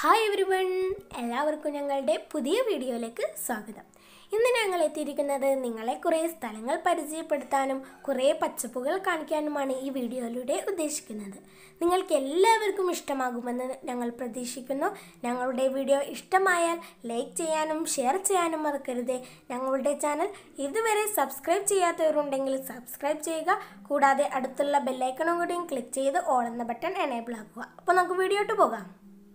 hi every one എല്ലാവർക്കും ഞങ്ങളുടെ പുതിയ വീഡിയോയിലേക്ക് സ്വാഗതം ഇന്ന് ഞങ്ങൾ എത്തിയിരിക്കുന്നത് നിങ്ങളെ കുറേ സ്ഥലങ്ങൾ പരിചയപ്പെടുത്താനും കുറേ പച്ചപ്പുകൾ കാണിക്കാനുമാണ് ഈ വീഡിയോയിലൂടെ ഉദ്ദേശിക്കുന്നത് നിങ്ങൾക്ക് എല്ലാവർക്കും ഇഷ്ടമാകുമെന്ന് ഞങ്ങൾ പ്രതീക്ഷിക്കുന്നു ഞങ്ങളുടെ വീഡിയോ ഇഷ്ടമായാൽ ലൈക്ക് ചെയ്യാനും ഷെയർ ചെയ്യാനും മറക്കരുത് ഞങ്ങളുടെ ചാനൽ ഇതുവരെ സബ്സ്ക്രൈബ് ചെയ്യാത്തവരുണ്ടെങ്കിൽ സബ്സ്ക്രൈബ് ചെയ്യുക കൂടാതെ അടുത്തുള്ള ബെല്ലൈക്കണും കൂടിയും ക്ലിക്ക് ചെയ്ത് ഓൾ എന്ന ബട്ടൺ എനേബിൾ ആക്കുക അപ്പോൾ നമുക്ക് വീഡിയോട്ട് പോകാം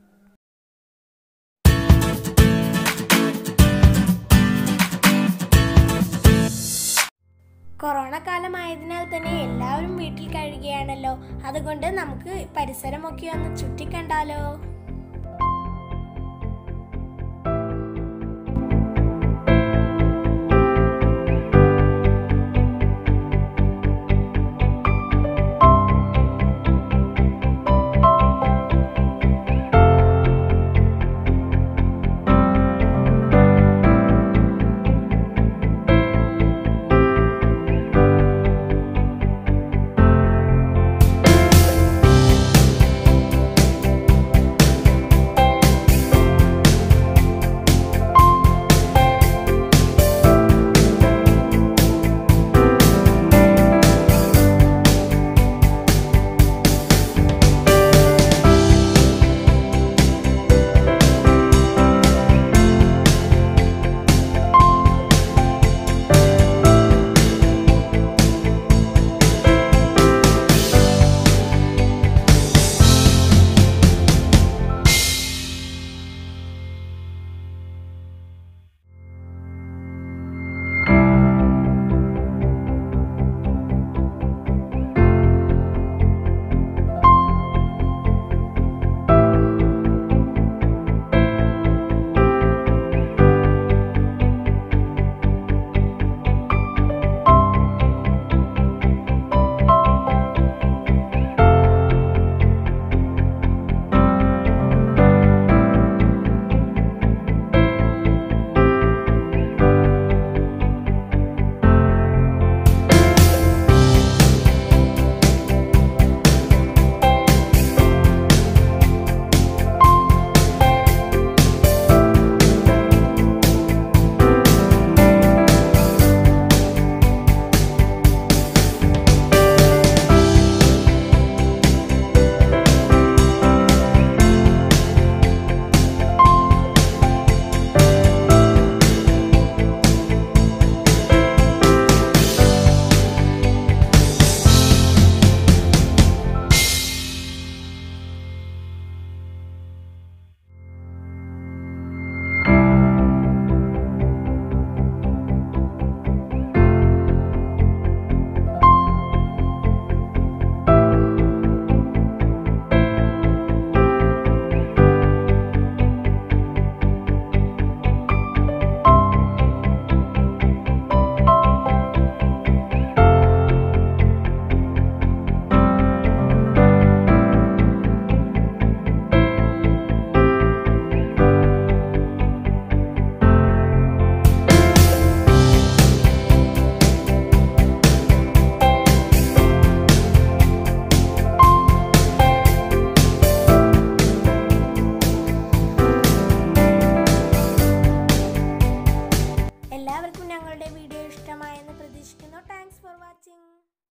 കൊറോണ കാലമായതിനാൽ തന്നെ എല്ലാവരും വീട്ടിൽ കഴിയുകയാണല്ലോ അതുകൊണ്ട് നമുക്ക് പരിസരമൊക്കെ ഒന്ന് ചുറ്റിക്കണ്ടാലോ